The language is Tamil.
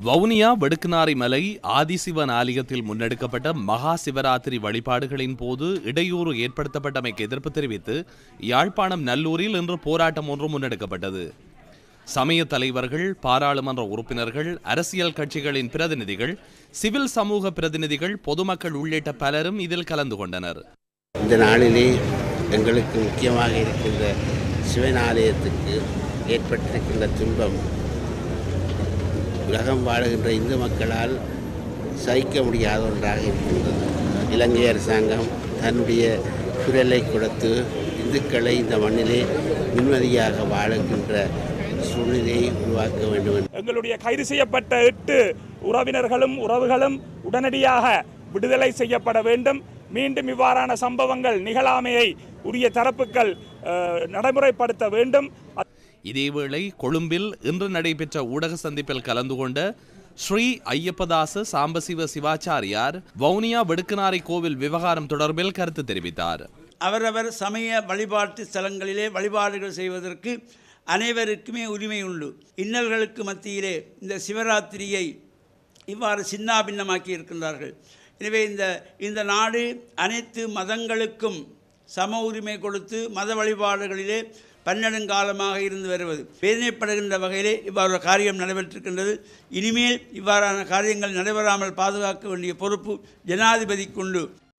வவுனியா வடுக்குநாரி மலை ஆதிசிவன் ஆலயத்தில் முன்னெடுக்கப்பட்ட மகா சிவராத்திரி வழிபாடுகளின் போது இடையூறு ஏற்படுத்தப்பட்டமைக்கு எதிர்ப்பு தெரிவித்து யாழ்ப்பாணம் நல்லூரில் இன்று போராட்டம் ஒன்று முன்னெடுக்கப்பட்டது சமய தலைவர்கள் பாராளுமன்ற உறுப்பினர்கள் அரசியல் கட்சிகளின் பிரதிநிதிகள் சிவில் சமூக பிரதிநிதிகள் பொதுமக்கள் உள்ளிட்ட பலரும் இதில் கலந்து கொண்டனர் இந்த நாளிலே எங்களுக்கு முக்கியமாக இருக்கின்ற சிவன் ஆலயத்துக்கு ஏற்பட்டிருக்கின்ற துன்பம் உலகம் வாழுகின்ற இந்து மக்களால் சகிக்க முடியாத ஒன்றாக இருக்கின்றது இலங்கை அரசாங்கம் தன்னுடைய குரலை கொடுத்து இந்துக்களை இந்த மண்ணிலே நிம்மதியாக வாழுகின்ற சூழ்நிலையை உருவாக்க வேண்டும் என்று எங்களுடைய கைது செய்யப்பட்ட எட்டு உறவினர்களும் உறவுகளும் உடனடியாக விடுதலை செய்யப்பட வேண்டும் மீண்டும் இவ்வாறான சம்பவங்கள் நிகழாமையை உரிய தரப்புகள் அஹ், நடைமுறைப்படுத்த வேண்டும் இதேவேளை கொழும்பில் இன்று நடைபெற்ற ஊடக சந்திப்பில் கலந்து கொண்ட ஸ்ரீ ஐயப்பதாச சாம்பசிவ சிவாச்சாரியார் வவுனியா வெடுக்குநாரை கோவில் விவகாரம் தொடர்பில் கருத்து தெரிவித்தார் அவரவர் சமய வழிபாட்டு ஸ்தலங்களிலே வழிபாடுகள் செய்வதற்கு அனைவருக்குமே உரிமை உண்டு இன்னல்களுக்கு மத்தியிலே இந்த சிவராத்திரியை இவ்வாறு சின்னாபின்னமாக்கி இருக்கின்றார்கள் எனவே இந்த இந்த நாடு அனைத்து மதங்களுக்கும் சம உரிமை கொடுத்து மத வழிபாடுகளிலே பன்னெடுங்காலமாக இருந்து வருவது வேதனைப்படுகின்ற வகையிலே இவ்வாறு காரியம் நடைபெற்றிருக்கின்றது இனிமேல் இவ்வாறான காரியங்கள் நடைபெறாமல் பாதுகாக்க வேண்டிய பொறுப்பு ஜனாதிபதிக்குண்டு